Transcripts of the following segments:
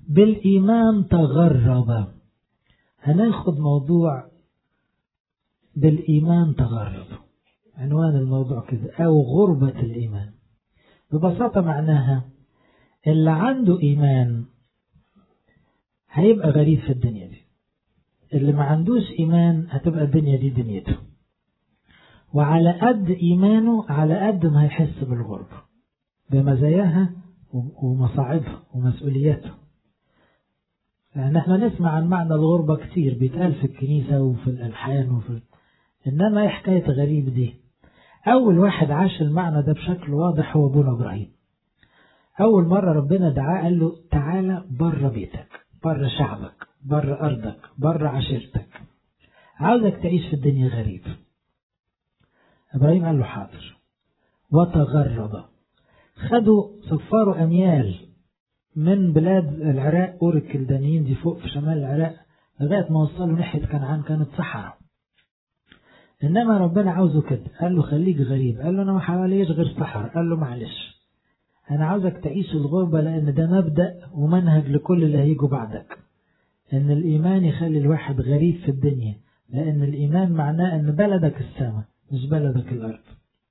بالإيمان تغرب هناخد موضوع بالإيمان تغرب عنوان الموضوع كده أو غربة الإيمان ببساطة معناها اللي عنده إيمان هيبقى غريب في الدنيا دي اللي ما عندوش إيمان هتبقى الدنيا دي دنيته وعلى قد إيمانه على قد ما هيحس بالغربة بمزاياها ومصاعبها ومسؤولياتها يعني احنا نسمع عن معنى الغربة كتير بيتقال في الكنيسة وفي الألحان وفي إنما ايه حكاية غريب دي أول واحد عاش المعنى ده بشكل واضح هو أبونا إبراهيم أول مرة ربنا دعاه قال له تعالى بره بيتك بره شعبك بره أرضك بره عشيرتك عاوزك تعيش في الدنيا غريب إبراهيم قال له حاضر وتغرب خدوا صفاروا أميال من بلاد العراق أور الكلدانيين دي فوق في شمال العراق لغاية ما وصلوا ناحية كنعان كانت صحراء إنما ربنا عاوزه كده قال له خليك غريب قال له أنا ما حواليش غير صحراء قال له معلش أنا عاوزك تعيش الغربة لأن ده مبدأ ومنهج لكل اللي هيجوا بعدك إن الإيمان يخلي الواحد غريب في الدنيا لأن الإيمان معناه إن بلدك السماء مش بلدك الأرض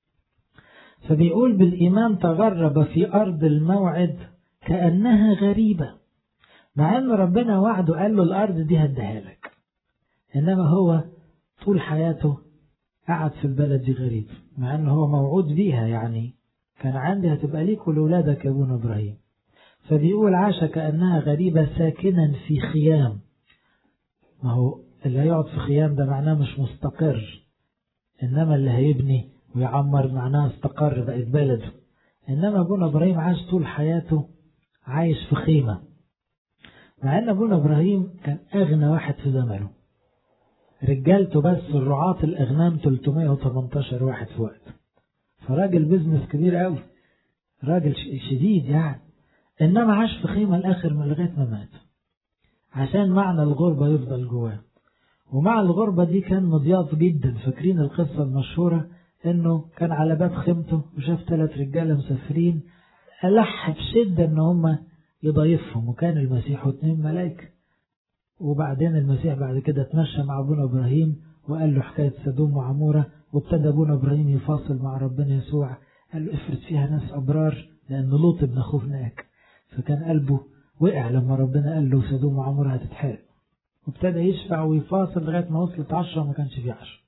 فبيقول بالإيمان تغرب في أرض الموعد كأنها غريبة مع أن ربنا وعده قال له الأرض دي هديها لك إنما هو طول حياته قعد في البلد دي غريب مع أنه هو موعود بيها يعني كان عندي هتبقى ليك ولولادك يا ابونا إبراهيم فبيقول عاش كأنها غريبة ساكنا في خيام ما هو اللي هيقعد في خيام ده معناه مش مستقر إنما اللي هيبني ويعمر معناه استقر بقت بلده إنما أبونا إبراهيم عاش طول حياته عايش في خيمة مع أن أبونا إبراهيم كان أغنى واحد في زمنه رجالته بس الرعاة الأغنام 318 واحد في وقت فراجل بيزنس كبير قوي راجل شديد يعني إنما عاش في خيمة الآخر من لغاية ما مات عشان معنى الغربة يفضل جواه ومع الغربة دي كان مضياف جدا فاكرين القصة المشهورة انه كان على باب خيمته وشاف ثلاث رجاله مسافرين ألح بشدة ان هم يضيفهم وكان المسيح واثنين ملائكة وبعدين المسيح بعد كده اتمشى مع ابونا ابراهيم وقال له حكاية سدوم وعمورة وابتدى ابونا ابراهيم يفاصل مع ربنا يسوع قال له افرض فيها ناس ابرار لان لوط ابن اخوه هناك فكان قلبه وقع لما ربنا قال له سدوم وعمورة هتتحرق وابتدى يشفع ويفاصل لغاية ما وصلت عشرة وما كانش فيه عشرة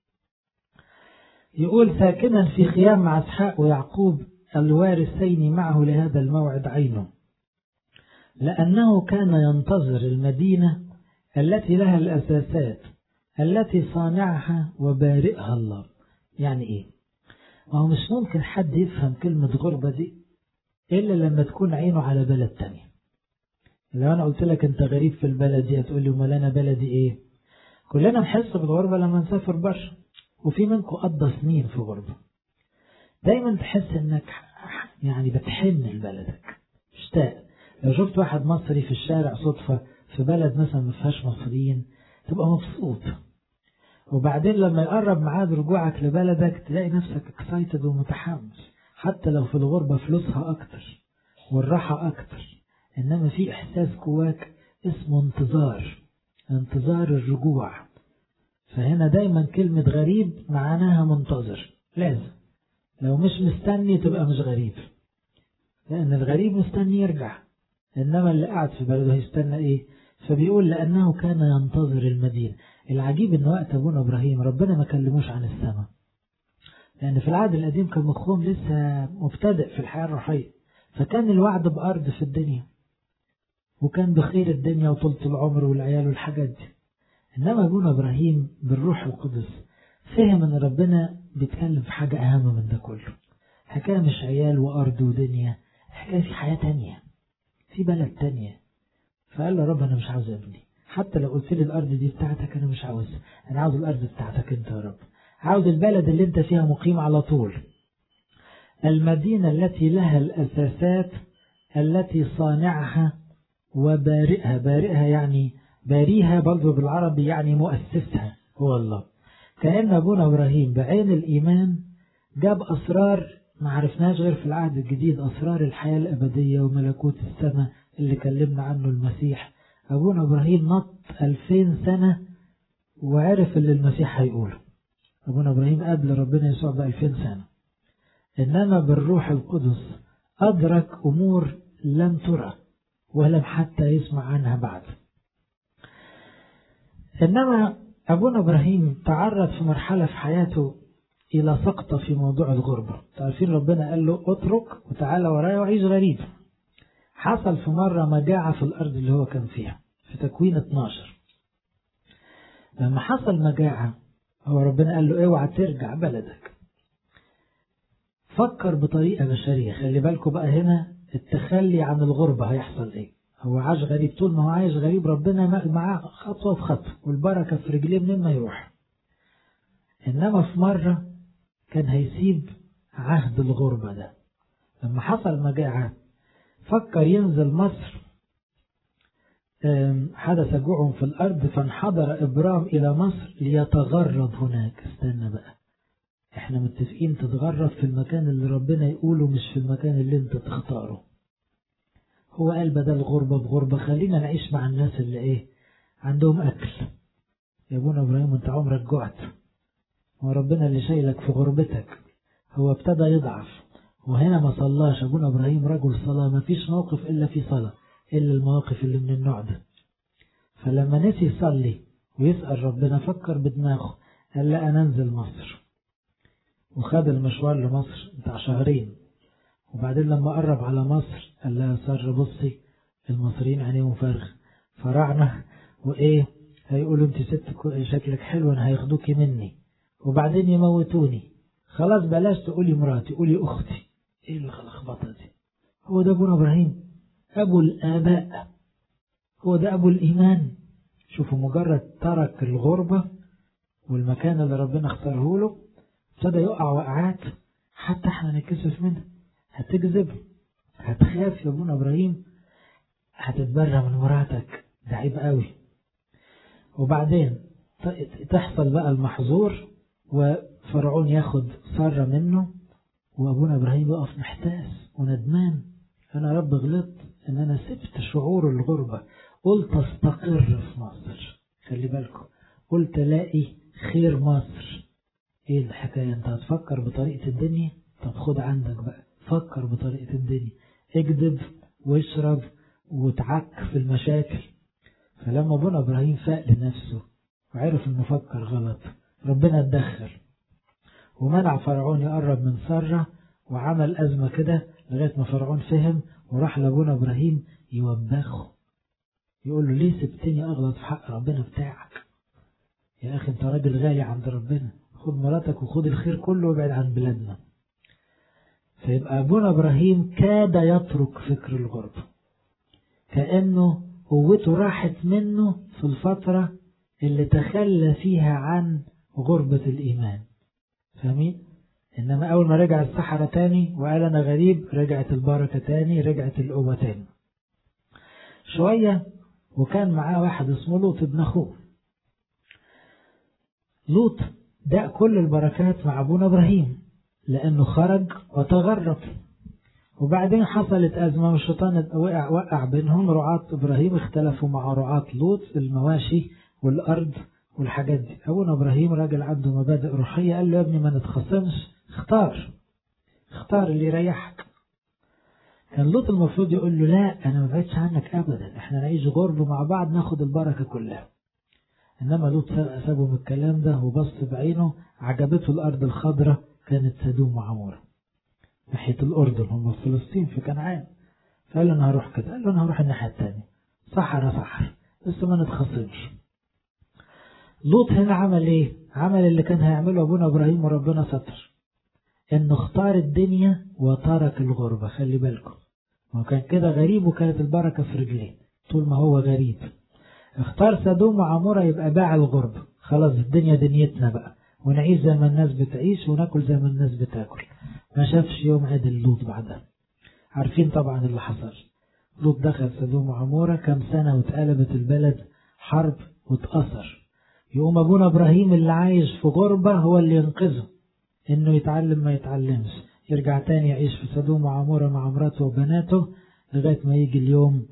يقول ساكنا في خيام مع اسحاق ويعقوب الوارثين معه لهذا الموعد عينه لأنه كان ينتظر المدينة التي لها الأساسات التي صانعها وبارئها الله يعني إيه ما هو مش ممكن حد يفهم كلمة غربة دي إلا لما تكون عينه على بلد تاني لو أنا قلت لك أنت غريب في البلد دي هتقول لي أمال أنا بلدي إيه كلنا نحس بالغربة لما نسافر بره وفي منكم قضى سنين في غربة دايما تحس انك يعني بتحن لبلدك مشتاق لو شفت واحد مصري في الشارع صدفة في بلد مثلا ما فيهاش مصريين تبقى مبسوط وبعدين لما يقرب ميعاد رجوعك لبلدك تلاقي نفسك اكسايتد ومتحمس حتى لو في الغربة فلوسها أكتر والراحة أكتر إنما في إحساس جواك اسمه انتظار انتظار الرجوع فهنا دايما كلمة غريب معناها منتظر لازم لو مش مستني تبقى مش غريب لأن الغريب مستني يرجع إنما اللي قاعد في بلده هيستنى إيه فبيقول لأنه كان ينتظر المدينة العجيب إن وقت أبونا إبراهيم ربنا ما كلموش عن السماء لأن في العهد القديم كان مخهم لسه مبتدئ في الحياة الروحية فكان الوعد بأرض في الدنيا وكان بخير الدنيا وطولة العمر والعيال والحاجات دي إنما أبونا إبراهيم بالروح القدس فهم إن ربنا بيتكلم في حاجة أهم من ده كله حكاية مش عيال وأرض ودنيا حكاية في حياة تانية في بلد تانية فقال له رب أنا مش عاوز ابني حتى لو قلت لي الأرض دي بتاعتك أنا مش عاوزها أنا عاوز الأرض بتاعتك أنت يا رب عاوز البلد اللي أنت فيها مقيم على طول المدينة التي لها الأساسات التي صانعها وبارئها بارئها يعني باريها برضو بالعربي يعني مؤسسها هو الله كأن أبونا إبراهيم بعين الإيمان جاب أسرار ما عرفناش غير في العهد الجديد أسرار الحياة الأبدية وملكوت السماء اللي كلمنا عنه المسيح أبونا إبراهيم نط ألفين سنة وعرف اللي المسيح هيقوله أبونا إبراهيم قبل ربنا يسوع بألفين سنة إنما بالروح القدس أدرك أمور لم ترى ولم حتى يسمع عنها بعد إنما أبونا إبراهيم تعرض في مرحلة في حياته إلى سقطة في موضوع الغربة تعرفين ربنا قال له اترك وتعالى ورايا وعيش غريب حصل في مرة مجاعة في الأرض اللي هو كان فيها في تكوين 12 لما حصل مجاعة هو ربنا قال له اوعى ترجع بلدك فكر بطريقة بشرية خلي بالكم بقى هنا التخلي عن الغربة هيحصل ايه هو عاش غريب طول ما هو عايش غريب ربنا معاه خطوة بخطوة والبركة في رجليه منين ما يروح إنما في مرة كان هيسيب عهد الغربة ده لما حصل مجاعة فكر ينزل مصر حدث جوع في الأرض فانحدر إبرام إلى مصر ليتغرب هناك استنى بقى احنا متفقين تتغرب في المكان اللي ربنا يقوله مش في المكان اللي انت تختاره هو قال بدل غربة بغربة خلينا نعيش مع الناس اللي ايه عندهم أكل يا ابونا إبراهيم انت عمرك جعت هو ربنا اللي شايلك في غربتك هو ابتدى يضعف وهنا ما صلاش أبونا إبراهيم رجل صلاة ما فيش موقف إلا في صلاة إلا المواقف اللي من النوع ده فلما نسي يصلي ويسأل ربنا فكر بدماغه قال لا أنا أنزل مصر وخد المشوار لمصر بتاع شهرين وبعدين لما قرب على مصر قال لها سر بصي المصريين عينيهم فارغ فرعنا وإيه هيقولوا انت ست شكلك حلو انا هياخدوكي مني وبعدين يموتوني خلاص بلاش تقولي مراتي قولي أختي إيه اللخبطة دي هو ده أبونا إبراهيم أبو الآباء هو ده أبو الإيمان شوفوا مجرد ترك الغربة والمكان اللي ربنا اختاره له ابتدى يقع وقعات حتى احنا نتكسف منها هتكذب هتخاف يا ابونا ابراهيم هتتبرى من مراتك ده عيب قوي وبعدين تحصل بقى المحظور وفرعون ياخد سارة منه وابونا ابراهيم يقف محتاس وندمان انا رب غلطت ان انا سبت شعور الغربة قلت استقر في مصر خلي بالكم قلت الاقي خير مصر ايه الحكاية انت هتفكر بطريقة الدنيا طب خد عندك بقى فكر بطريقة الدنيا اكذب واشرب وتعك في المشاكل فلما ابونا ابراهيم فاق لنفسه وعرف انه فكر غلط ربنا اتدخل ومنع فرعون يقرب من سارة وعمل أزمة كده لغاية ما فرعون فهم وراح لابونا إبراهيم يوبخه يقول له ليه سبتني أغلط في حق ربنا بتاعك يا أخي أنت راجل غالي عند ربنا خد مراتك وخد الخير كله وابعد عن بلادنا فيبقى أبونا إبراهيم كاد يترك فكر الغربة كأنه قوته راحت منه في الفترة اللي تخلى فيها عن غربة الإيمان فاهمين؟ إنما أول ما رجع الصحراء تاني وقال أنا غريب رجعت البركة تاني رجعت القوة تاني شوية وكان معاه واحد اسمه لوط ابن أخوه لوط ده كل البركات مع أبونا إبراهيم لأنه خرج وتغرب وبعدين حصلت أزمة والشيطان وقع وقع بينهم رعاة إبراهيم اختلفوا مع رعاة لوط المواشي والأرض والحاجات دي أبونا إبراهيم راجل عنده مبادئ روحية قال له يا ابني ما نتخصمش اختار اختار اللي يريحك كان لوط المفروض يقول له لا أنا ما بعدش عنك أبدا احنا نعيش غرب مع بعض ناخد البركة كلها إنما لوط سابه من الكلام ده وبص بعينه عجبته الأرض الخضراء كانت سدوم وعمورة ناحية الأردن هم في فلسطين في كنعان فقال له أنا هروح كده قال له أنا هروح الناحية التانية صحرا صحر بس ما نتخصمش لوط هنا عمل ايه عمل اللي كان هيعمله ابونا ابراهيم وربنا ستر انه اختار الدنيا وترك الغربة خلي بالكم هو كان كده غريب وكانت البركة في رجليه طول ما هو غريب اختار سدوم وعمورة يبقى باع الغربة خلاص الدنيا دنيتنا بقى ونعيش زي ما الناس بتعيش وناكل زي ما الناس بتاكل ما شافش يوم عدل لوط بعدها عارفين طبعا اللي حصل لوط دخل سدوم وعمورة كم سنة واتقلبت البلد حرب واتأثر يقوم أبونا إبراهيم اللي عايش في غربة هو اللي ينقذه إنه يتعلم ما يتعلمش يرجع تاني يعيش في سدوم وعمورة مع مراته وبناته لغاية ما يجي اليوم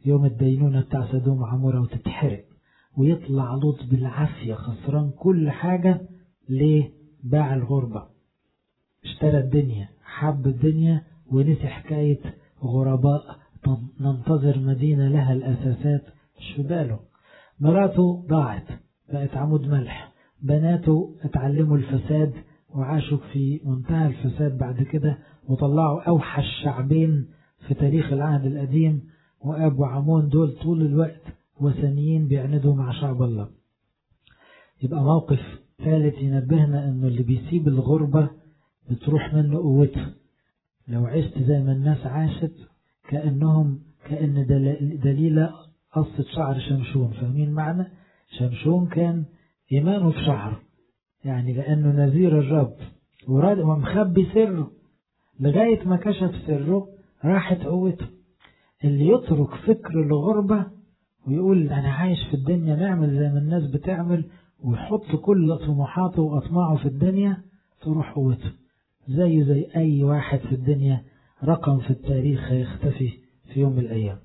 يوم الدينونة بتاع سدوم وعمورة وتتحرق ويطلع لوط بالعافية خسران كل حاجة ليه باع الغربة اشترى الدنيا حب الدنيا ونسي حكاية غرباء ننتظر مدينة لها الأساسات مش في باله مراته ضاعت بقت عمود ملح بناته اتعلموا الفساد وعاشوا في منتهى الفساد بعد كده وطلعوا أوحش شعبين في تاريخ العهد القديم وأب وعمون دول طول الوقت وثنيين بيعندوا مع شعب الله يبقى موقف ثالث ينبهنا انه اللي بيسيب الغربة بتروح منه قوته لو عشت زي ما الناس عاشت كأنهم كأن دليلة قصة شعر شمشون فاهمين معنى شمشون كان إيمانه في شعره يعني لأنه نذير الرب وراد ومخبي سره لغاية ما كشف سره راحت قوته اللي يترك فكر الغربة ويقول أنا عايش في الدنيا نعمل زي ما الناس بتعمل ويحط كل طموحاته وأطماعه في الدنيا تروح قوته زيه زي أي واحد في الدنيا رقم في التاريخ هيختفي في يوم من الأيام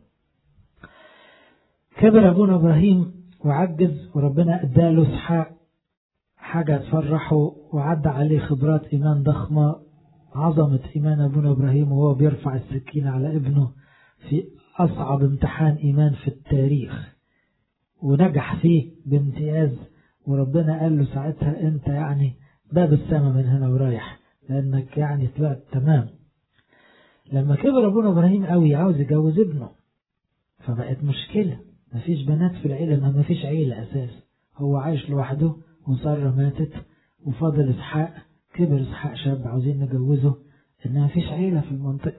كبر أبونا إبراهيم وعجز وربنا اداله اسحاق حاجة تفرحه وعدى عليه خبرات إيمان ضخمة عظمة إيمان أبونا إبراهيم وهو بيرفع السكين على ابنه في أصعب امتحان إيمان في التاريخ ونجح فيه بامتياز وربنا قال له ساعتها أنت يعني باب السماء من هنا ورايح لأنك يعني طلعت تمام لما كبر أبونا إبراهيم قوي عاوز يجوز ابنه فبقت مشكلة مفيش بنات في العيلة ما مفيش عيلة أساس هو عايش لوحده وسارة ماتت وفاضل إسحاق كبر إسحاق شاب عاوزين نجوزه إن مفيش عيلة في المنطقة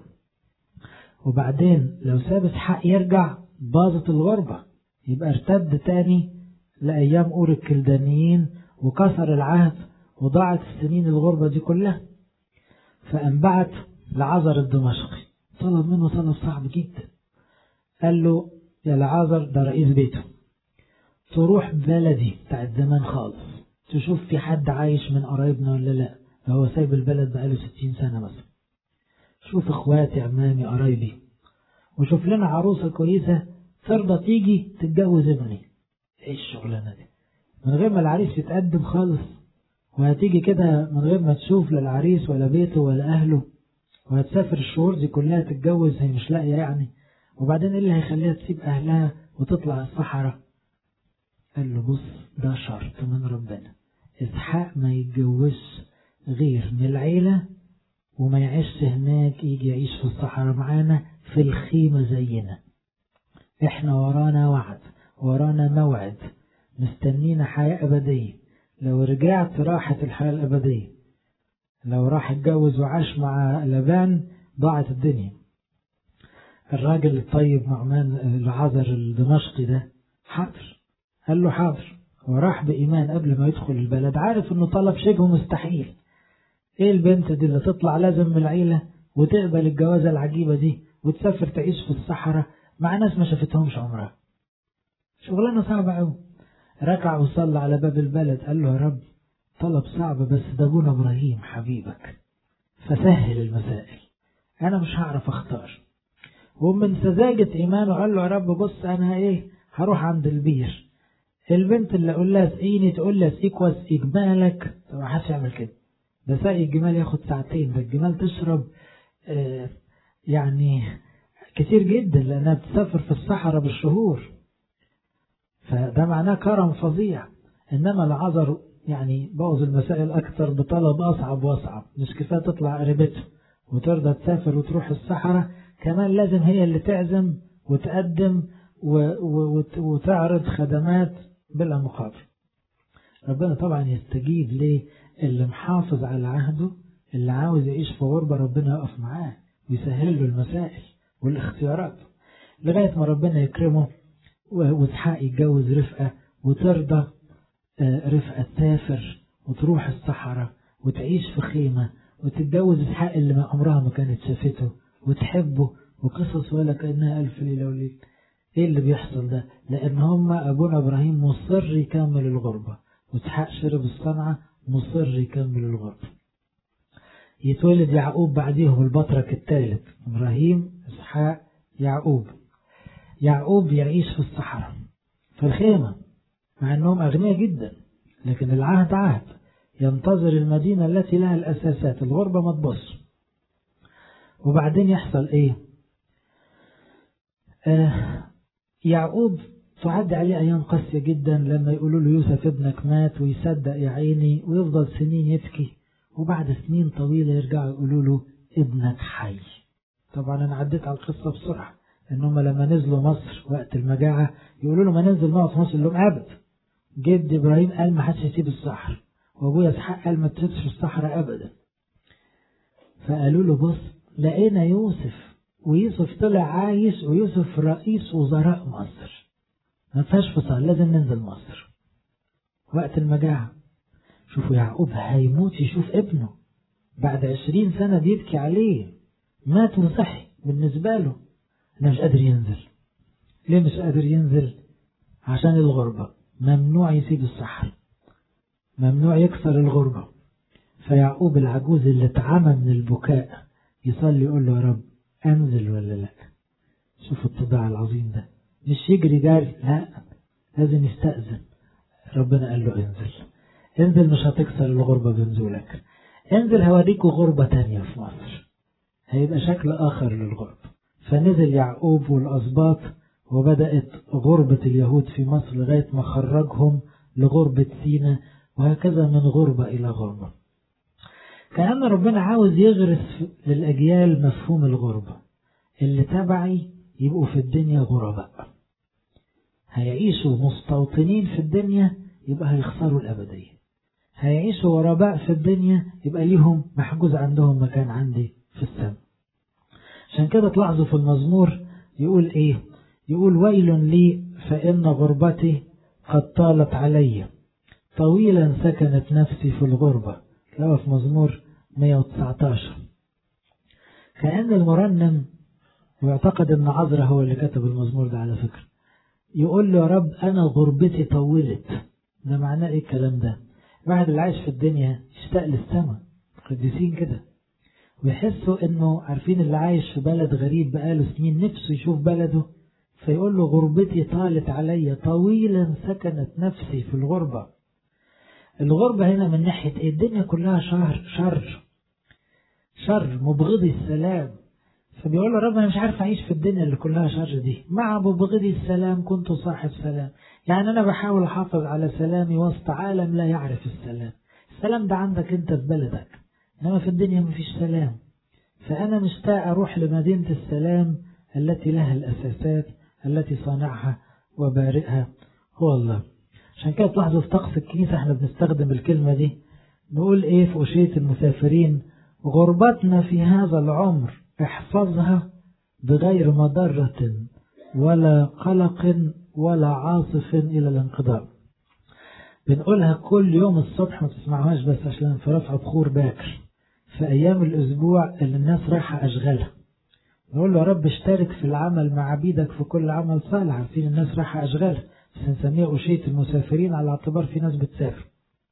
وبعدين لو ساب إسحاق يرجع باظت الغربة يبقى ارتد تاني لأيام أور الكلدانيين وكسر العهد وضاعت السنين الغربة دي كلها فأنبعت لعذر الدمشقي طلب منه طلب صعب جدا قال له يا لعازر ده رئيس بيته تروح بلدي بتاعت زمان خالص تشوف في حد عايش من قرايبنا ولا لا هو سايب البلد بقاله ستين سنة مثلا شوف اخواتي عمامي قرايبي وشوف لنا عروسة كويسة ترضى تيجي تتجوز ابني ايه الشغلانة دي من غير ما العريس يتقدم خالص وهتيجي كده من غير ما تشوف لا العريس ولا بيته ولا أهله وهتسافر الشهور دي كلها تتجوز هي مش لاقية يعني وبعدين ايه اللي هيخليها تسيب أهلها وتطلع الصحراء قال له بص ده شرط من ربنا إسحاق ما يتجوزش غير من العيلة وما يعيش هناك يجي يعيش في الصحراء معانا في الخيمة زينا احنا ورانا وعد ورانا موعد مستنينا حياة أبدية لو رجعت راحت الحياة الأبدية لو راح اتجوز وعاش مع لبان ضاعت الدنيا الراجل الطيب نعمان العذر الدمشقي ده حاضر قال له حاضر وراح بإيمان قبل ما يدخل البلد عارف انه طلب شبه مستحيل ايه البنت دي اللي تطلع لازم من العيلة وتقبل الجوازة العجيبة دي وتسافر تعيش في الصحراء مع ناس ما شافتهمش عمرها شغلانة صعبة قوي ركع وصلى على باب البلد قال له يا رب طلب صعب بس ده ابونا ابراهيم حبيبك فسهل المسائل انا مش هعرف اختار ومن سذاجة ايمانه قال له يا رب بص انا ايه هروح عند البير البنت اللي اقول لها اسقيني تقول لها اسقيك واسقي جمالك طب ما حدش يعمل كده ده سقي الجمال ياخد ساعتين ده الجمال تشرب آه يعني كتير جدا لانها بتسافر في الصحراء بالشهور فده معناه كرم فظيع انما العذر يعني بوظ المسائل اكثر بطلب اصعب واصعب مش كفايه تطلع قريبته وترضى تسافر وتروح الصحراء كمان لازم هي اللي تعزم وتقدم وتعرض خدمات بلا مقابل ربنا طبعا يستجيب ليه اللي محافظ على عهده اللي عاوز يعيش في غربة ربنا يقف معاه ويسهل له المسائل والاختيارات لغاية ما ربنا يكرمه واسحاق يتجوز رفقة وترضى رفقة تسافر وتروح الصحراء وتعيش في خيمة وتتجوز اسحاق اللي ما عمرها ما كانت شافته وتحبه وقصص ولا كأنها ألف ليلة وليلة ايه اللي بيحصل ده لان هم ابونا ابراهيم مصر يكمل الغربة واسحاق شرب الصنعة مصر يكمل الغربة يتولد يعقوب بعديهم البطرك الثالث ابراهيم اسحاق يعقوب يعقوب يعيش في الصحراء في الخيمة مع أنهم أغنياء جدا لكن العهد عهد ينتظر المدينة التي لها الأساسات الغربة ما تبص وبعدين يحصل إيه آه يعقوب تعدي عليه أيام قاسية جدا لما يقولوا له يوسف ابنك مات ويصدق يا عيني ويفضل سنين يبكي وبعد سنين طويلة يرجعوا يقولوا له ابنك حي طبعا أنا عديت على القصة بسرعة إنهم لما نزلوا مصر وقت المجاعة يقولوا له ما ننزل نقعد في مصر لهم أبد جد إبراهيم قال ما حدش يسيب الصحراء وأبويا إسحاق قال ما تسيبش في الصحراء أبدا فقالوا له بص لقينا يوسف ويوسف طلع عايش ويوسف رئيس وزراء مصر ما فيهاش فصال لازم ننزل مصر وقت المجاعة شوفوا يعقوب هيموت يشوف ابنه بعد عشرين سنة بيبكي عليه مات وصحي بالنسبة له أنا مش قادر ينزل ليه مش قادر ينزل عشان الغربة ممنوع يسيب الصحراء ممنوع يكسر الغربة فيعقوب العجوز اللي اتعمى من البكاء يصلي يقول له يا رب أنزل ولا لا شوفوا الطباع العظيم ده مش يجري جاري لا لازم يستأذن ربنا قال له انزل انزل مش هتكسر الغربة بنزولك انزل هوريكوا غربة تانية في مصر هيبقى شكل آخر للغربة فنزل يعقوب والأسباط وبدأت غربة اليهود في مصر لغاية ما خرجهم لغربة سينا وهكذا من غربة إلى غربة كأن ربنا عاوز يغرس للأجيال مفهوم الغربة اللي تبعي يبقوا في الدنيا غرباء هيعيشوا مستوطنين في الدنيا يبقى هيخسروا الأبدية هيعيشوا غرباء في الدنيا يبقى ليهم محجوز عندهم مكان عندي في السماء عشان كده تلاحظوا في المزمور يقول ايه يقول ويل لي فإن غربتي قد طالت علي طويلا سكنت نفسي في الغربة تلاقوا في مزمور 119 كأن المرنم ويعتقد ان عذرا هو اللي كتب المزمور ده على فكرة يقول له يا رب انا غربتي طولت ده معناه ايه الكلام ده واحد اللي عايش في الدنيا يشتاق للسماء قديسين كده ويحسوا انه عارفين اللي عايش في بلد غريب بقاله سنين نفسه يشوف بلده فيقول له غربتي طالت علي طويلا سكنت نفسي في الغربة الغربة هنا من ناحية ايه الدنيا كلها شر شر شر مبغضي السلام فبيقول له رب انا مش عارف اعيش في الدنيا اللي كلها شر دي مع مبغضي السلام كنت صاحب سلام يعني انا بحاول احافظ على سلامي وسط عالم لا يعرف السلام السلام ده عندك انت في بلدك انما في الدنيا مفيش سلام فانا مشتاق اروح لمدينة السلام التي لها الاساسات التي صانعها وبارئها هو الله عشان كده تلاحظوا في طقس الكنيسة احنا بنستخدم الكلمة دي نقول ايه في أشية المسافرين غربتنا في هذا العمر احفظها بغير مضرة ولا قلق ولا عاصف إلى الانقضاء بنقولها كل يوم الصبح ما تسمعوهاش بس عشان في رفع بخور باكر في أيام الأسبوع اللي الناس رايحة أشغالها نقول له يا رب اشترك في العمل مع عبيدك في كل عمل صالح عارفين الناس رايحة أشغالها بس نسميها أشية المسافرين على اعتبار في ناس بتسافر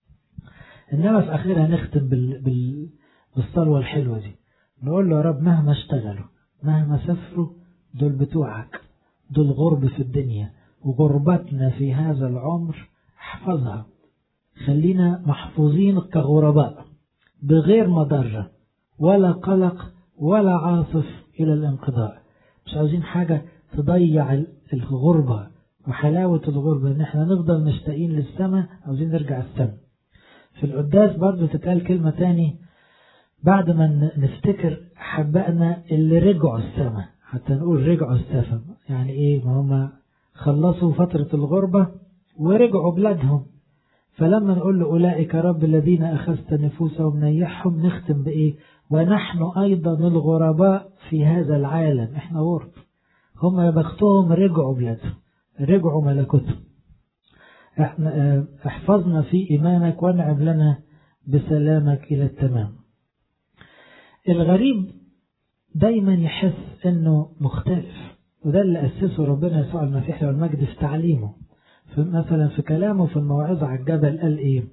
إنما في آخرها نختم بال... بال... بالصلوة الحلوة دي نقول له يا رب مهما اشتغلوا مهما سافروا دول بتوعك دول غرب في الدنيا وغربتنا في هذا العمر احفظها خلينا محفوظين كغرباء بغير مضرة ولا قلق ولا عاصف إلى الانقضاء مش عاوزين حاجة تضيع الغربة وحلاوة الغربة ان احنا نفضل مشتاقين للسماء عاوزين نرجع السماء في القداس برضه تتقال كلمة تاني بعد ما نفتكر حبائنا اللي رجعوا السماء حتى نقول رجعوا السفن يعني ايه ما هم خلصوا فترة الغربة ورجعوا بلادهم فلما نقول له أولئك رب الذين أخذت نفوسهم نيحهم نختم بإيه ونحن أيضا الغرباء في هذا العالم احنا غرب هم يا بختهم رجعوا بلادهم رجعوا ملكوتهم احنا احفظنا في إيمانك وانعم لنا بسلامك إلى التمام الغريب دايما يحس انه مختلف وده اللي أسسه ربنا يسوع المسيح والمجد في تعليمه في مثلا في كلامه في الموعظة على الجبل قال ايه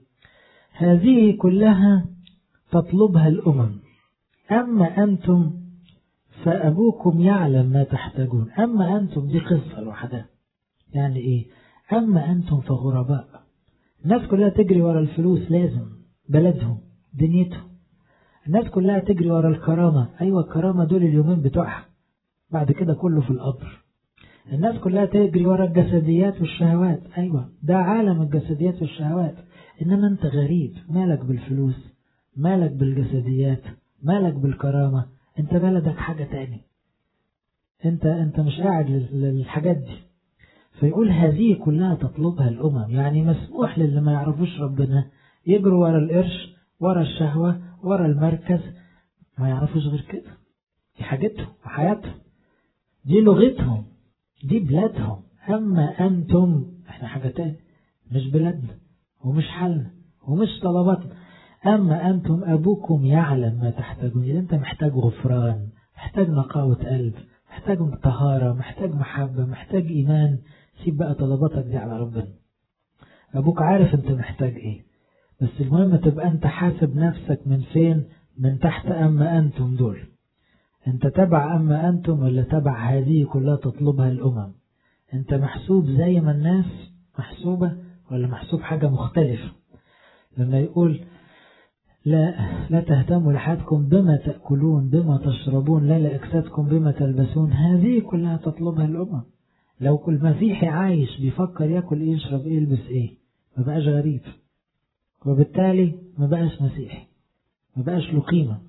هذه كلها تطلبها الأمم أما أنتم فأبوكم يعلم ما تحتاجون أما أنتم دي قصة لوحدها يعني إيه أما أنتم فغرباء الناس كلها تجري ورا الفلوس لازم بلدهم دنيتهم الناس كلها تجري ورا الكرامة أيوة الكرامة دول اليومين بتوعها بعد كده كله في القبر الناس كلها تجري ورا الجسديات والشهوات أيوة ده عالم الجسديات والشهوات إنما أنت غريب مالك بالفلوس مالك بالجسديات مالك بالكرامة أنت بلدك حاجة تاني أنت أنت مش قاعد للحاجات دي فيقول هذه كلها تطلبها الأمم يعني مسموح للي ما يعرفوش ربنا يجروا ورا القرش ورا الشهوة ورا المركز ما يعرفوش غير كده دي حاجتهم وحياتهم دي لغتهم دي بلادهم أما أنتم احنا حاجة تاني مش بلادنا ومش حالنا ومش طلباتنا أما أنتم أبوكم يعلم ما تحتاجون إذا أنت محتاج غفران محتاج نقاوة قلب محتاج طهارة محتاج محبة محتاج إيمان سيب بقى طلباتك دي على ربنا أبوك عارف أنت محتاج إيه بس المهم تبقى أنت حاسب نفسك من فين من تحت أما أنتم دول أنت تبع أما أنتم ولا تبع هذه كلها تطلبها الأمم أنت محسوب زي ما الناس محسوبة ولا محسوب حاجة مختلفة لما يقول لا لا تهتموا لحياتكم بما تأكلون بما تشربون لا لأجسادكم بما تلبسون هذه كلها تطلبها الأمم لو كل مسيحي عايش بيفكر ياكل ايه يشرب ايه يلبس ايه ما بقاش غريب وبالتالي ما بقاش مسيحي ما بقاش له قيمة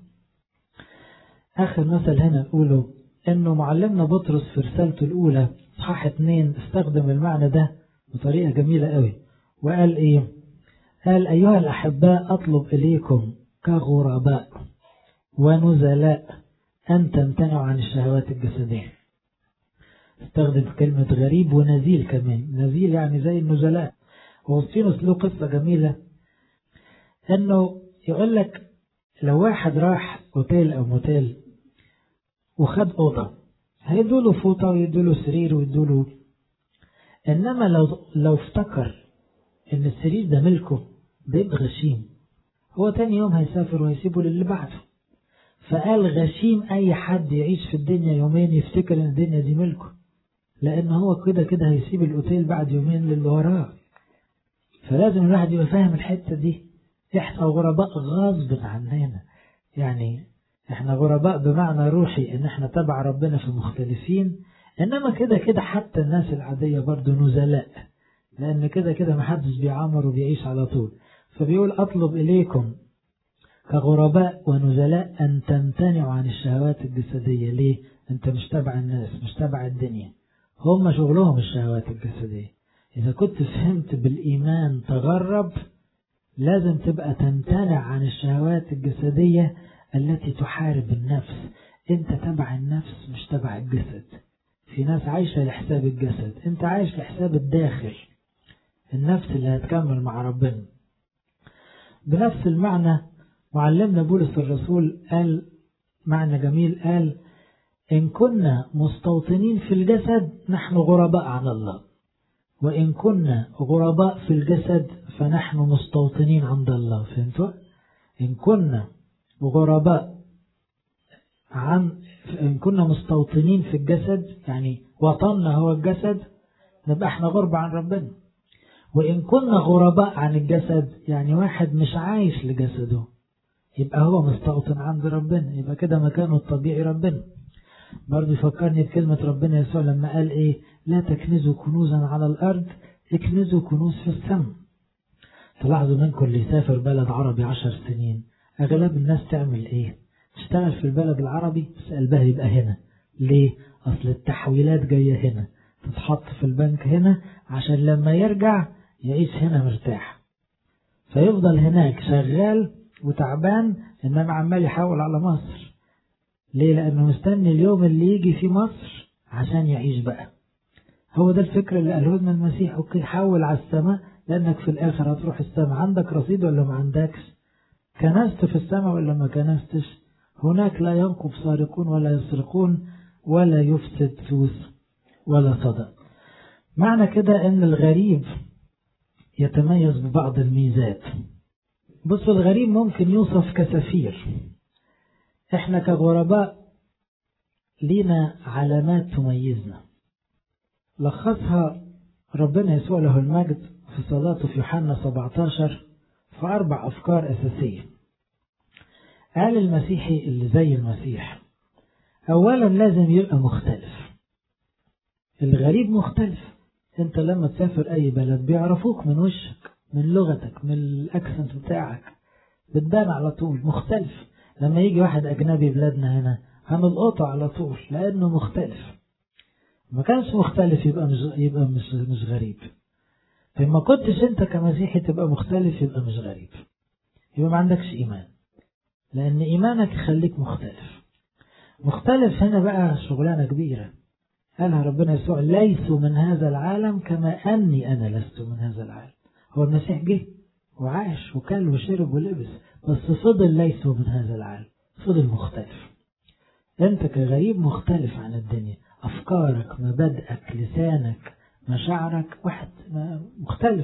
آخر مثل هنا نقوله إنه معلمنا بطرس في رسالته الأولى صحاح اتنين استخدم المعنى ده بطريقة جميلة قوي وقال إيه قال أيها الأحباء أطلب إليكم كغرباء ونزلاء أن تمتنعوا عن الشهوات الجسدية استخدم كلمة غريب ونزيل كمان نزيل يعني زي النزلاء ووسطينوس له قصة جميلة انه يقول لك لو واحد راح اوتيل او موتيل وخد اوضة هيدوا له فوطة ويدوا له سرير ويدوا له انما لو لو افتكر ان السرير ده ملكه بيبقى غشيم هو تاني يوم هيسافر وهيسيبه للي بعده فقال غشيم اي حد يعيش في الدنيا يومين يفتكر ان الدنيا دي ملكه لان هو كده كده هيسيب الاوتيل بعد يومين للي وراه فلازم الواحد يبقى فاهم الحته دي احنا غرباء غصب عننا يعني احنا غرباء بمعنى روحي ان احنا تبع ربنا في مختلفين انما كده كده حتى الناس العادية برضو نزلاء لان كده كده محدش بيعمر وبيعيش على طول فبيقول اطلب اليكم كغرباء ونزلاء ان تمتنعوا عن الشهوات الجسدية ليه انت مش تبع الناس مش تبع الدنيا هم شغلهم الشهوات الجسدية اذا كنت فهمت بالايمان تغرب لازم تبقى تمتنع عن الشهوات الجسدية التي تحارب النفس انت تبع النفس مش تبع الجسد في ناس عايشة لحساب الجسد انت عايش لحساب الداخل النفس اللي هتكمل مع ربنا بنفس المعنى معلمنا بولس الرسول قال معنى جميل قال إن كنا مستوطنين في الجسد نحن غرباء عن الله وإن كنا غرباء في الجسد فنحن مستوطنين عند الله فهمتوا؟ إن كنا غرباء عن إن كنا مستوطنين في الجسد يعني وطننا هو الجسد نبقى احنا غربة عن ربنا وإن كنا غرباء عن الجسد يعني واحد مش عايش لجسده يبقى هو مستوطن عند ربنا يبقى كده مكانه الطبيعي ربنا برضه يفكرني بكلمة ربنا يسوع لما قال إيه لا تكنزوا كنوزا على الأرض اكنزوا كنوز في السماء تلاحظوا منكم اللي يسافر بلد عربي عشر سنين أغلب الناس تعمل إيه تشتغل في البلد العربي بس قلبها يبقى هنا ليه أصل التحويلات جاية هنا تتحط في البنك هنا عشان لما يرجع يعيش هنا مرتاح فيفضل هناك شغال وتعبان إنما عمال يحول على مصر ليه لأنه مستني اليوم اللي يجي في مصر عشان يعيش بقى هو ده الفكر اللي قاله لنا المسيح اوكي حول على السماء لأنك في الآخر هتروح السماء عندك رصيد ولا ما عندكش كنست في السماء ولا ما كنستش هناك لا ينقب سارقون ولا يسرقون ولا يفسد سوس ولا صدق معنى كده ان الغريب يتميز ببعض الميزات بصوا الغريب ممكن يوصف كسفير احنا كغرباء لينا علامات تميزنا لخصها ربنا يسوع له المجد في صلاته في يوحنا 17 في أربع أفكار أساسية قال المسيحي اللي زي المسيح أولا لازم يبقى مختلف الغريب مختلف انت لما تسافر اي بلد بيعرفوك من وشك من لغتك من الاكسنت بتاعك بتبان على طول مختلف لما يجي واحد اجنبي بلادنا هنا هنلقطه على طول لانه مختلف ما كانش مختلف يبقى مش يبقى مش مش غريب فما كنتش انت كمسيحي تبقى مختلف يبقى مش غريب يبقى ما عندكش ايمان لان ايمانك يخليك مختلف مختلف هنا بقى شغلانه كبيره قالها ربنا يسوع ليسوا من هذا العالم كما أني أنا لست من هذا العالم هو المسيح جه وعاش وكل وشرب ولبس بس فضل ليسوا من هذا العالم فضل مختلف أنت كغريب مختلف عن الدنيا أفكارك مبادئك لسانك مشاعرك واحد مختلف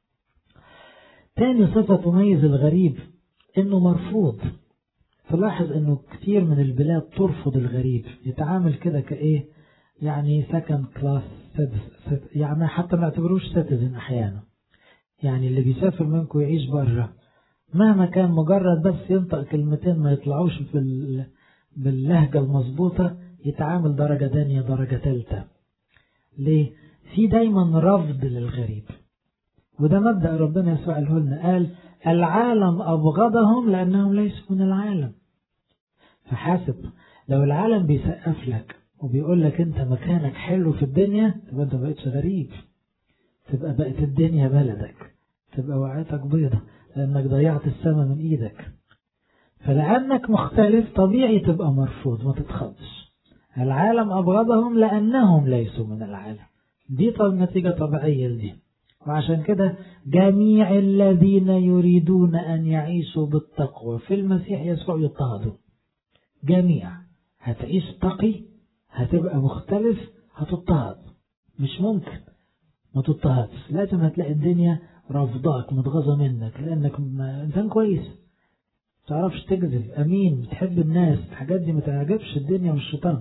تاني صفة تميز الغريب إنه مرفوض تلاحظ إنه كتير من البلاد ترفض الغريب يتعامل كده كإيه يعني سكند كلاس يعني حتى ما اعتبروش سيتيزن احيانا يعني اللي بيسافر منكم يعيش بره مهما كان مجرد بس ينطق كلمتين ما يطلعوش في باللهجة المظبوطة يتعامل درجة تانية درجة تالتة ليه؟ في دايما رفض للغريب وده مبدأ ربنا يسوع قاله لنا قال العالم أبغضهم لأنهم ليسوا من العالم فحاسب لو العالم بيسقف لك وبيقول لك انت مكانك حلو في الدنيا تبقى انت بقيتش غريب تبقى بقت الدنيا بلدك تبقى وعيتك بيضة لانك ضيعت السماء من ايدك فلانك مختلف طبيعي تبقى مرفوض ما تتخضش العالم ابغضهم لانهم ليسوا من العالم دي طب نتيجة طبيعية لدي وعشان كده جميع الذين يريدون ان يعيشوا بالتقوى في المسيح يسوع يضطهدوا جميع هتعيش تقي هتبقى مختلف هتضطهد مش ممكن ما تضطهدش لازم هتلاقي الدنيا رافضاك متغاظة منك لأنك إنسان كويس تعرفش تكذب أمين بتحب الناس الحاجات دي ما تعجبش الدنيا والشيطان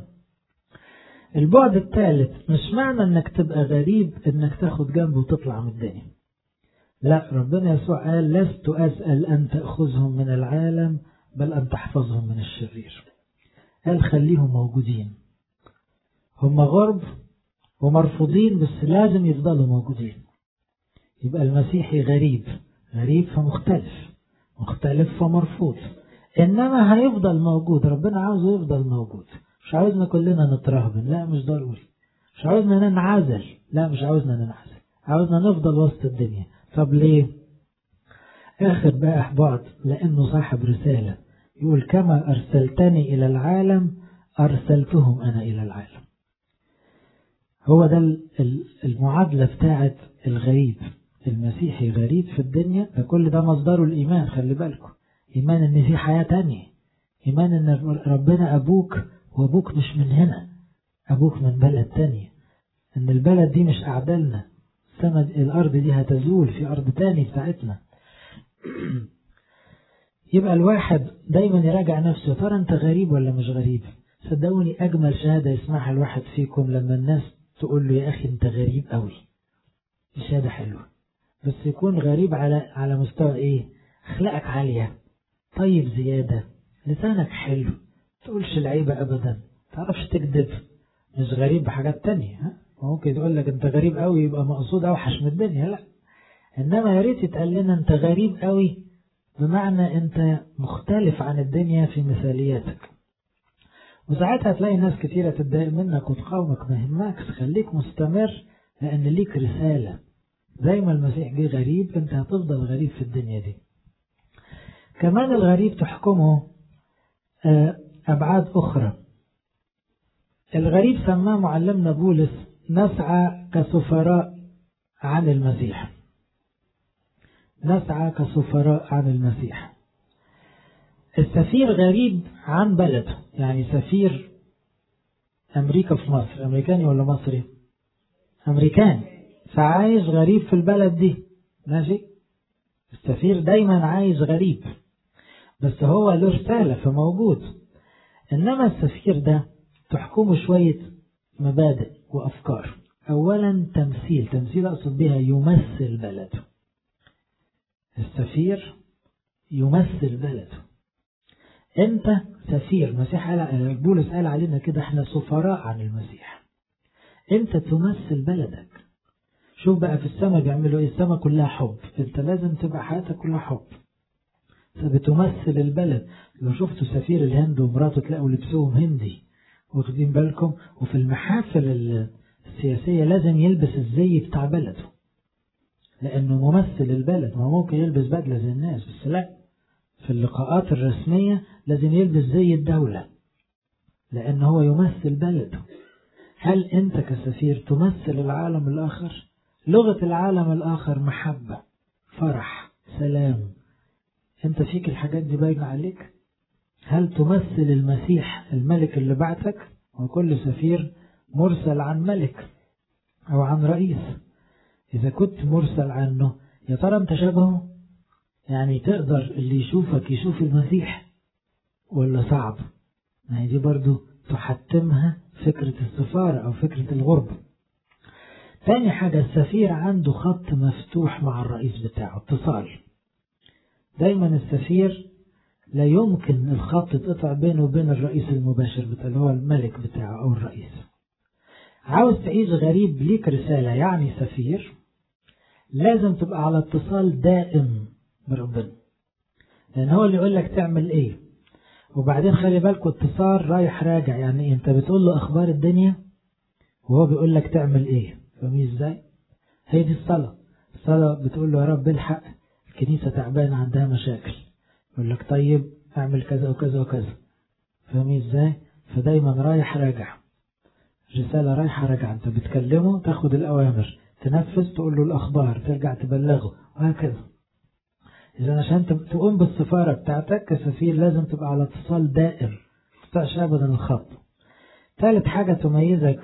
البعد الثالث مش معنى انك تبقى غريب انك تاخد جنب وتطلع من الدنيا لا ربنا يسوع قال لست أسأل أن تأخذهم من العالم بل أن تحفظهم من الشرير قال خليهم موجودين هم غرب ومرفوضين بس لازم يفضلوا موجودين يبقى المسيحي غريب غريب فمختلف مختلف فمرفوض إنما هيفضل موجود ربنا عاوزه يفضل موجود مش عاوزنا كلنا نترهبن لا مش ضروري مش عاوزنا ننعزل لا مش عاوزنا ننعزل عاوزنا نفضل وسط الدنيا طب ليه آخر بقى بعد لأنه صاحب رسالة يقول كما أرسلتني إلى العالم أرسلتهم أنا إلى العالم هو ده المعادلة بتاعت الغريب المسيحي غريب في الدنيا ده كل ده مصدره الإيمان خلي بالكم إيمان إن في حياة تانية إيمان إن ربنا أبوك وأبوك مش من هنا أبوك من بلد تانية إن البلد دي مش أعدالنا السما الأرض دي هتزول في أرض تاني بتاعتنا يبقى الواحد دايما يراجع نفسه ترى أنت غريب ولا مش غريب صدقوني أجمل شهادة يسمعها الواحد فيكم لما الناس تقول له يا أخي أنت غريب قوي شهادة حلوة بس يكون غريب على على مستوى إيه أخلاقك عالية طيب زيادة لسانك حلو تقولش العيبة أبدا تعرفش تكذب مش غريب بحاجات تانية ها؟ ممكن يقول لك أنت غريب قوي يبقى مقصود أوحش من الدنيا لا إنما يا ريت يتقال لنا أنت غريب قوي بمعنى أنت مختلف عن الدنيا في مثالياتك وساعتها هتلاقي ناس كتيرة تتضايق منك وتقاومك ما يهمكش خليك مستمر لأن ليك رسالة زي ما المسيح جه غريب أنت هتفضل غريب في الدنيا دي كمان الغريب تحكمه أبعاد أخرى الغريب سماه معلمنا بولس نسعى كسفراء عن المسيح نسعى كسفراء عن المسيح السفير غريب عن بلده يعني سفير أمريكا في مصر أمريكاني ولا مصري أمريكاني فعايش غريب في البلد دي ماشي السفير دايما عايش غريب بس هو له رسالة فموجود إنما السفير ده تحكمه شوية مبادئ وأفكار أولا تمثيل تمثيل أقصد بها يمثل بلده السفير يمثل بلده أنت سفير المسيح قال بولس قال علينا كده احنا سفراء عن المسيح أنت تمثل بلدك شوف بقى في السماء بيعملوا ايه السماء كلها حب انت لازم تبقى حياتك كلها حب بتمثل البلد لو شفتوا سفير الهند ومراته تلاقوا لبسهم هندي واخدين بالكم وفي المحافل السياسية لازم يلبس الزي بتاع بلده لأنه ممثل البلد ما ممكن يلبس بدلة زي الناس بس لا في اللقاءات الرسمية لازم يلبس زي الدولة لأن هو يمثل بلده هل أنت كسفير تمثل العالم الآخر لغة العالم الآخر محبة فرح سلام أنت فيك الحاجات دي باينة عليك هل تمثل المسيح الملك اللي بعتك وكل سفير مرسل عن ملك أو عن رئيس إذا كنت مرسل عنه يا ترى أنت شبهه يعني تقدر اللي يشوفك يشوف المسيح ولا صعب ما هي دي برضو تحتمها فكرة السفارة أو فكرة الغربة تاني حاجة السفير عنده خط مفتوح مع الرئيس بتاعه اتصال دايما السفير لا يمكن الخط يتقطع بينه وبين الرئيس المباشر بتاعه اللي هو الملك بتاعه أو الرئيس عاوز تعيش غريب ليك رسالة يعني سفير لازم تبقى على اتصال دائم بربنا لأن هو اللي يقول لك تعمل ايه وبعدين خلي بالكوا اتصال رايح راجع يعني انت بتقول له اخبار الدنيا وهو بيقول لك تعمل ايه فاهمين ازاي هي دي الصلاة الصلاة بتقول له يا رب الحق الكنيسة تعبانة عندها مشاكل يقول لك طيب اعمل كذا وكذا وكذا فاهمين ازاي فدايما رايح راجع رسالة رايحة راجعة انت بتكلمه تاخد الاوامر تنفذ تقول له الاخبار ترجع تبلغه وهكذا اذا عشان تقوم بالسفارة بتاعتك كسفير لازم تبقى على اتصال دائم تقطعش ابدا الخط ثالث حاجة تميزك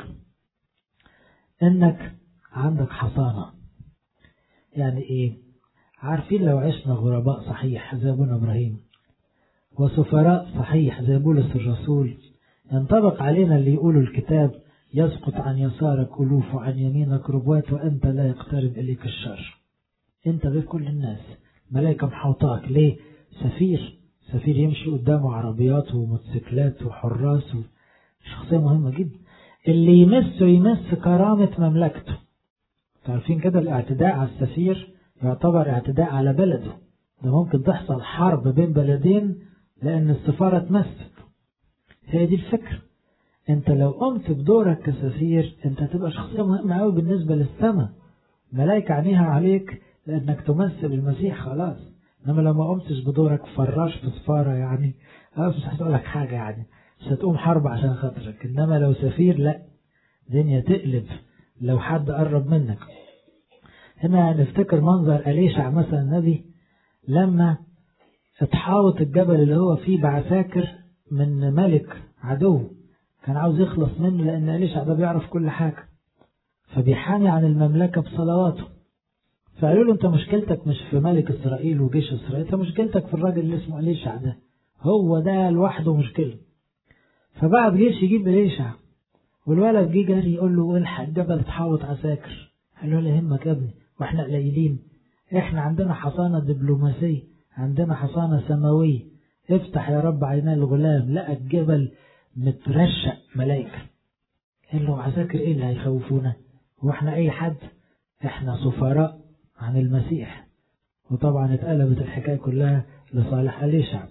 انك عندك حصانة يعني ايه عارفين لو عشنا غرباء صحيح زي ابونا ابراهيم وسفراء صحيح زي بولس الرسول ينطبق علينا اللي يقولوا الكتاب يسقط عن يسارك ألوف وعن يمينك ربوات وأنت لا يقترب إليك الشر أنت غير كل الناس ملائكة محوطاك ليه سفير سفير يمشي قدامه عربيات وموتوسيكلات وحراس شخصية مهمة جدا اللي يمسه يمس كرامة مملكته تعرفين كده الاعتداء على السفير يعتبر اعتداء على بلده ده ممكن تحصل حرب بين بلدين لأن السفارة اتمست هي دي الفكرة انت لو قمت بدورك كسفير انت هتبقى شخصية مهمة قوي بالنسبة للسماء ملائكة عينيها عليك لانك تمثل المسيح خلاص انما لو ما قمتش بدورك فراش في سفارة يعني اه مش هتقول لك حاجة يعني مش هتقوم حرب عشان خاطرك انما لو سفير لا دنيا تقلب لو حد قرب منك هنا نفتكر منظر أليشع مثلا النبي لما اتحاوط الجبل اللي هو فيه بعساكر من ملك عدو كان عاوز يخلص منه لأن أليشع ده بيعرف كل حاجة فبيحامي عن المملكة بصلواته فقالوا له أنت مشكلتك مش في ملك إسرائيل وجيش إسرائيل أنت مشكلتك في الراجل اللي اسمه أليشع ده هو ده لوحده مشكلة فبعد جيش يجيب أليشع والولد جه جري يقول له الحق الجبل اتحاوط عساكر قال له لا يهمك يا ابني واحنا قليلين احنا عندنا حصانة دبلوماسية عندنا حصانة سماوية افتح يا رب عيناه الغلام لقى الجبل مترشق ملائكة قال له عساكر ايه اللي هيخوفونا واحنا اي حد احنا سفراء عن المسيح وطبعا اتقلبت الحكاية كلها لصالح أليشع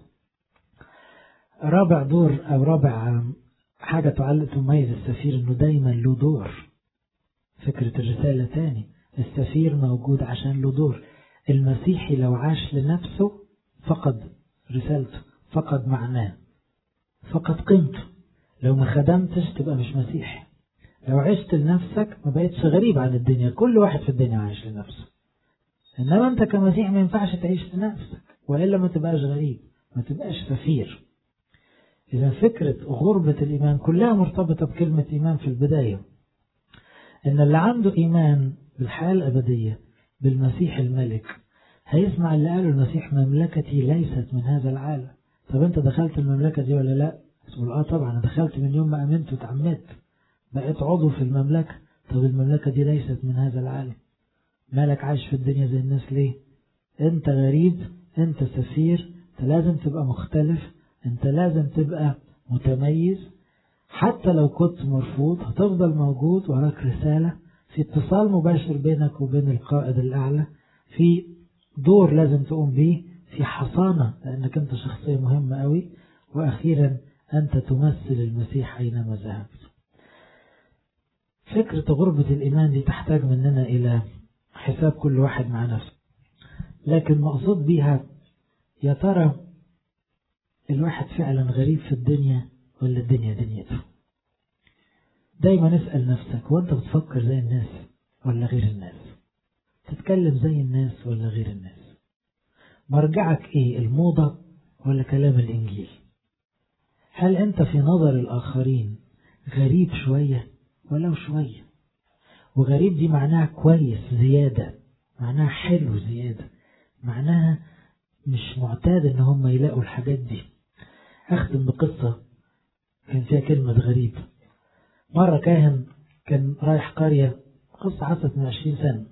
رابع دور او رابع حاجة تعلق تميز السفير انه دايما له دور فكرة الرسالة تاني السفير موجود عشان له دور المسيحي لو عاش لنفسه فقد رسالته فقد معناه فقد قيمته لو ما خدمتش تبقى مش مسيحي لو عشت لنفسك ما بقتش غريب عن الدنيا كل واحد في الدنيا عايش لنفسه انما انت كمسيح ما ينفعش تعيش لنفسك والا ما تبقاش غريب ما تبقاش سفير اذا فكرة غربة الايمان كلها مرتبطة بكلمة ايمان في البداية ان اللي عنده ايمان بالحياة الابدية بالمسيح الملك هيسمع اللي قاله المسيح مملكتي ليست من هذا العالم طب انت دخلت المملكة دي ولا لا تقول اه طبعا انا دخلت من يوم ما امنت وتعمدت بقيت عضو في المملكة طب المملكة دي ليست من هذا العالم مالك عايش في الدنيا زي الناس ليه انت غريب انت سفير انت لازم تبقى مختلف انت لازم تبقى متميز حتى لو كنت مرفوض هتفضل موجود وراك رسالة في اتصال مباشر بينك وبين القائد الأعلى في دور لازم تقوم به في حصانة لأنك أنت شخصية مهمة قوي وأخيرا أنت تمثل المسيح أينما ذهبت فكرة غربة الإيمان دي تحتاج مننا إلى حساب كل واحد مع نفسه لكن مقصود بيها يا ترى الواحد فعلا غريب في الدنيا ولا الدنيا دنيته دايما اسأل نفسك وانت بتفكر زي الناس ولا غير الناس تتكلم زي الناس ولا غير الناس مرجعك ايه الموضة ولا كلام الانجيل هل انت في نظر الاخرين غريب شوية ولو شوية وغريب دي معناها كويس زيادة معناها حلو زيادة معناها مش معتاد ان هم يلاقوا الحاجات دي اختم بقصة كان فيها كلمة غريب مرة كاهن كان رايح قرية قصة حصلت من عشرين سنة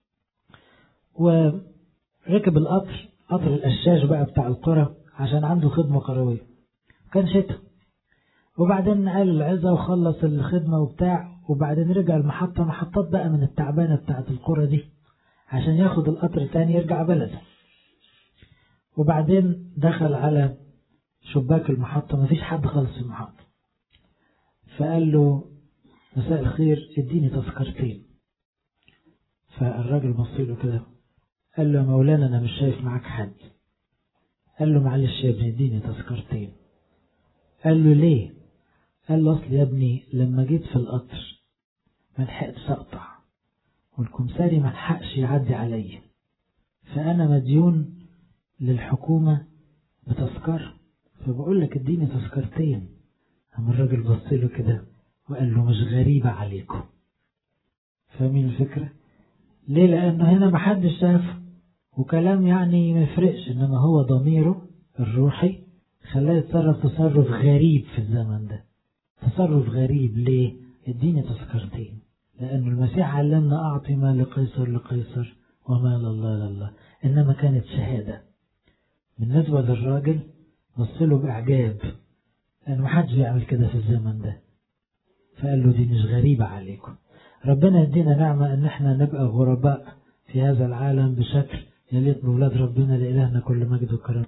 وركب القطر قطر القشاش بقى بتاع القرى عشان عنده خدمة قروية كان شتاء وبعدين قال العزة وخلص الخدمة وبتاع وبعدين رجع المحطة محطات بقى من التعبانة بتاعت القرى دي عشان ياخد القطر تاني يرجع بلده وبعدين دخل على شباك المحطة مفيش حد خالص في المحطة فقال له مساء الخير اديني تذكرتين فالراجل بص له كده قال له يا مولانا انا مش شايف معاك حد قال له معلش يا ابني اديني تذكرتين قال له ليه قال له اصل يا ابني لما جيت في القطر ما لحقتش اقطع والكمساري ما لحقش يعدي عليا فانا مديون للحكومة بتذكرة فبقول لك اديني تذكرتين قام الراجل بص له كده وقال له مش غريبة عليكم فاهمين الفكرة ليه لأنه هنا محدش شافه وكلام يعني ما يفرقش إنما هو ضميره الروحي خلاه يتصرف تصرف غريب في الزمن ده تصرف غريب ليه اديني تذكرتين لأن المسيح علمنا أعطي ما لقيصر لقيصر وما لله لله إنما كانت شهادة بالنسبة للراجل بص له بإعجاب لأن محدش بيعمل كده في الزمن ده فقال له دي مش غريبة عليكم ربنا يدينا نعمة ان احنا نبقى غرباء في هذا العالم بشكل يليق بولاد ربنا لإلهنا كل مجد وكرم